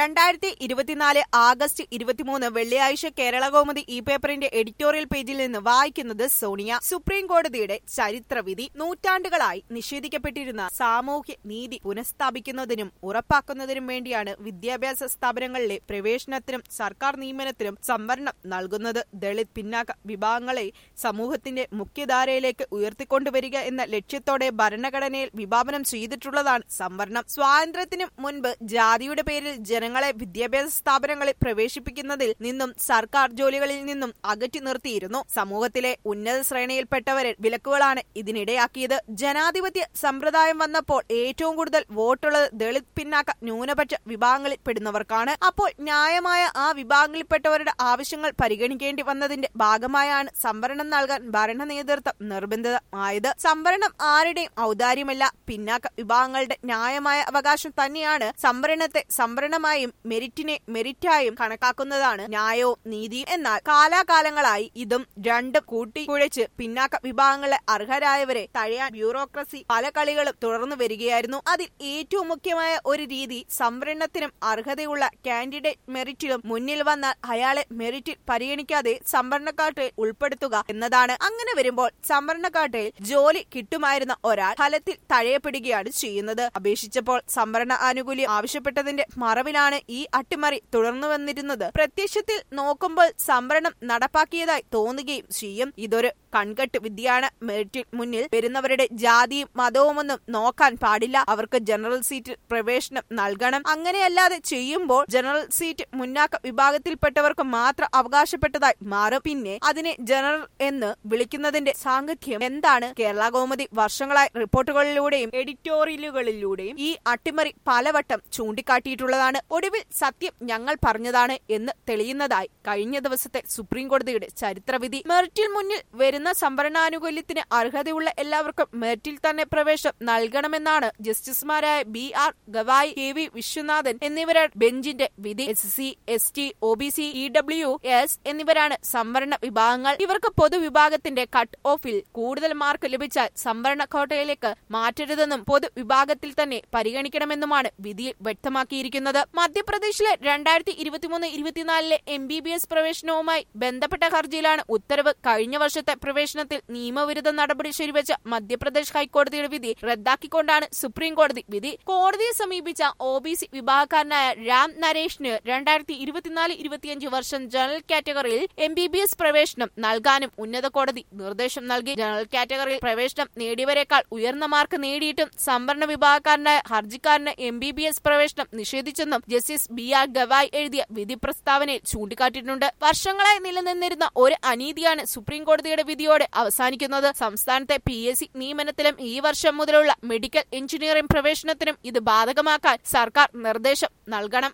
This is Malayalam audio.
രണ്ടായിരത്തി ഇരുപത്തിനാല് ആഗസ്റ്റ് ഇരുപത്തിമൂന്ന് വെള്ളിയാഴ്ച കേരള കൗമുദി ഈ പേപ്പറിന്റെ എഡിറ്റോറിയൽ പേജിൽ നിന്ന് വായിക്കുന്നത് സോണിയ സുപ്രീം കോടതിയുടെ ചരിത്രവിധി നൂറ്റാണ്ടുകളായി നിഷേധിക്കപ്പെട്ടിരുന്ന സാമൂഹ്യ നീതി പുനഃസ്ഥാപിക്കുന്നതിനും ഉറപ്പാക്കുന്നതിനും വേണ്ടിയാണ് വിദ്യാഭ്യാസ സ്ഥാപനങ്ങളിലെ പ്രവേശനത്തിനും സർക്കാർ നിയമനത്തിനും സംവരണം നൽകുന്നത് ദളിത് പിന്നാക്ക വിഭാഗങ്ങളെ സമൂഹത്തിന്റെ മുഖ്യധാരയിലേക്ക് ഉയർത്തിക്കൊണ്ടുവരിക എന്ന ലക്ഷ്യത്തോടെ ഭരണഘടനയിൽ വിഭാവനം ചെയ്തിട്ടുള്ളതാണ് സംവരണം സ്വാതന്ത്ര്യത്തിനു മുൻപ് ജാതിയുടെ പേരിൽ ജനങ്ങളെ വിദ്യാഭ്യാസ സ്ഥാപനങ്ങളിൽ പ്രവേശിപ്പിക്കുന്നതിൽ നിന്നും സർക്കാർ ജോലികളിൽ നിന്നും അകറ്റി നിർത്തിയിരുന്നു സമൂഹത്തിലെ ഉന്നത ശ്രേണിയിൽപ്പെട്ടവരെ വിലക്കുകളാണ് ഇതിനിടയാക്കിയത് ജനാധിപത്യ സമ്പ്രദായം വന്നപ്പോൾ ഏറ്റവും കൂടുതൽ വോട്ടുള്ളത് ദളിത് പിന്നാക്ക ന്യൂനപക്ഷ വിഭാഗങ്ങളിൽ പെടുന്നവർക്കാണ് അപ്പോൾ ന്യായമായ ആ വിഭാഗങ്ങളിൽപ്പെട്ടവരുടെ ആവശ്യങ്ങൾ പരിഗണിക്കേണ്ടി വന്നതിന്റെ ഭാഗമായാണ് സംവരണം നൽകാൻ ഭരണ നേതൃത്വം നിർബന്ധിതമായത് സംവരണം ആരുടെയും ഔദാര്യമല്ല പിന്നാക്ക വിഭാഗങ്ങളുടെ ന്യായമായ അവകാശം തന്നെയാണ് സംവരണത്തെ സംവരണമായും മെരിറ്റിനെ മെരിറ്റായും കണക്കാക്കുന്നതാണ് ന്യായവും നീതിയും എന്നാൽ കാലാകാലങ്ങളായി ഇതും രണ്ടും കൂട്ടിക്കുഴച്ച് പിന്നാക്ക വിഭാഗങ്ങളെ അർഹരായവരെ തഴയാൻ ബ്യൂറോക്രസി പല കളികളും തുടർന്നു വരികയായിരുന്നു അതിൽ ഏറ്റവും മുഖ്യമായ ഒരു രീതി സംവരണത്തിനും അർഹതയുള്ള കാൻഡിഡേറ്റ് മെറിറ്റിലും മുന്നിൽ വന്നാൽ അയാളെ മെറിറ്റിൽ പരിഗണിക്കാതെ സംവരണക്കാട്ടിൽ ഉൾപ്പെടുത്തുക എന്നതാണ് അങ്ങനെ വരുമ്പോൾ സംവരണക്കാട്ടിൽ ജോലി കിട്ടുമായിരുന്ന ഒരാൾ ഫലത്തിൽ തഴയപ്പെടുകയാണ് ചെയ്യുന്നത് അപേക്ഷിച്ചപ്പോൾ സംവരണ ആനുകൂല്യം ആവശ്യപ്പെട്ടതിന്റെ മറവിലാണ് ഈ അട്ടിമറി തുടർന്നു വന്നിരുന്നത് പ്രത്യക്ഷത്തിൽ നോക്കുമ്പോൾ സംവരണം നടപ്പാക്കിയതായി തോന്നുകയും ചെയ്യും ഇതൊരു കൺകെട്ട് വിദ്യയാണ് മെറിറ്റിൽ മുന്നിൽ വരുന്നവരുടെ ജാതിയും മതവുമൊന്നും നോക്കാൻ പാടില്ല അവർക്ക് ജനറൽ സീറ്റിൽ പ്രവേശനം നൽകണം അങ്ങനെയല്ലാതെ ചെയ്യുമ്പോൾ ജനറൽ സീറ്റ് മുന്നാക്ക വിഭാഗത്തിൽപ്പെട്ടവർക്ക് മാത്രം അവകാശപ്പെട്ടതായി മാറും പിന്നെ അതിനെ ജനറൽ എന്ന് വിളിക്കുന്നതിന്റെ സാങ്കത്യം എന്താണ് കേരള കൗമുദി വർഷങ്ങളായി റിപ്പോർട്ടുകളിലൂടെയും എഡിറ്റോറിയലുകളിലൂടെയും ഈ അട്ടിമറി പലവട്ടം ചൂണ്ടിക്കാട്ടിയിട്ടുള്ളതാണ് ഒടുവിൽ സത്യം ഞങ്ങൾ പറഞ്ഞതാണ് എന്ന് തെളിയുന്നതായി കഴിഞ്ഞ ദിവസത്തെ സുപ്രീം കോടതിയുടെ ചരിത്രവിധി മെറിറ്റിൽ മുന്നിൽ വരുന്ന സംവരണാനുകൂല്യത്തിന് അർഹതയുള്ള എല്ലാവർക്കും മെറിറ്റിൽ തന്നെ പ്രവേശനം നൽകണമെന്നാണ് ജസ്റ്റിസുമാരായ B R Gavai K V Viswanathan എന്നിവരാണ് ബെഞ്ചിന്റെ വിധി S C S T O B C E W S എന്നിവരാണ് സംവരണ വിഭാഗങ്ങൾ ഇവർക്ക് പൊതുവിഭാഗത്തിന്റെ കട്ട് ഓഫിൽ കൂടുതൽ മാർക്ക് ലഭിച്ചാൽ സംവരണ കോട്ടയിലേക്ക് മാറ്റരുതെന്നും പൊതുവിഭാഗത്തിൽ തന്നെ പരിഗണിക്കണമെന്നുമാണ് വിധിയിൽ വ്യക്തമാക്കിയിരിക്കുന്നത് മധ്യപ്രദേശിലെ രണ്ടായിരത്തി ഇരുപത്തിമൂന്ന് ഇരുപത്തിനാലിലെ എം ബി ബി എസ് പ്രവേശനവുമായി ബന്ധപ്പെട്ട ഹർജിയിലാണ് ഉത്തരവ് കഴിഞ്ഞ വർഷത്തെ പ്രവേശനത്തിൽ നിയമവിരുദ്ധ നടപടി ശരിവെച്ച മധ്യപ്രദേശ് ഹൈക്കോടതിയുടെ വിധി റദ്ദാക്കിക്കൊണ്ടാണ് സുപ്രീം കോടതി വിധി കോടതിയെ സമീപിച്ച ഒ ബി സി വിഭാഗക്കാരനായ രാം നരേഷിന് രണ്ടായിരത്തി ഇരുപത്തിനാല് ഇരുപത്തിയഞ്ച് വർഷം ജനറൽ കാറ്റഗറിയിൽ എം ബി ബി എസ് പ്രവേശനം നൽകാനും ഉന്നത കോടതി നിർദ്ദേശം നൽകി ജനറൽ കാറ്റഗറിയിൽ പ്രവേശനം നേടിയവരെക്കാൾ ഉയർന്ന മാർക്ക് നേടിയിട്ടും സംവരണ വിഭാഗക്കാരനായ ഹർജിക്കാരന് എം ബി ബി എസ് പ്രവേശനം നിഷേധിച്ചെന്നും ജസ്റ്റിസ് ബി ആർ ഗവായ് എഴുതിയ വിധി പ്രസ്താവനയിൽ ചൂണ്ടിക്കാട്ടിയിട്ടുണ്ട് വർഷങ്ങളായി നിലനിന്നിരുന്ന ഒരു അനീതിയാണ് സുപ്രീം കോടതിയുടെ വിധിയോടെ അവസാനിക്കുന്നത് സംസ്ഥാനത്തെ പി എസ് സി നിയമനത്തിലും ഈ വർഷം മുതലുള്ള മെഡിക്കൽ എഞ്ചിനീയറിംഗ് പ്രവേശനത്തിനും ഇത് ബാധകമാക്കാൻ സർക്കാർ നിർദ്ദേശം നൽകണം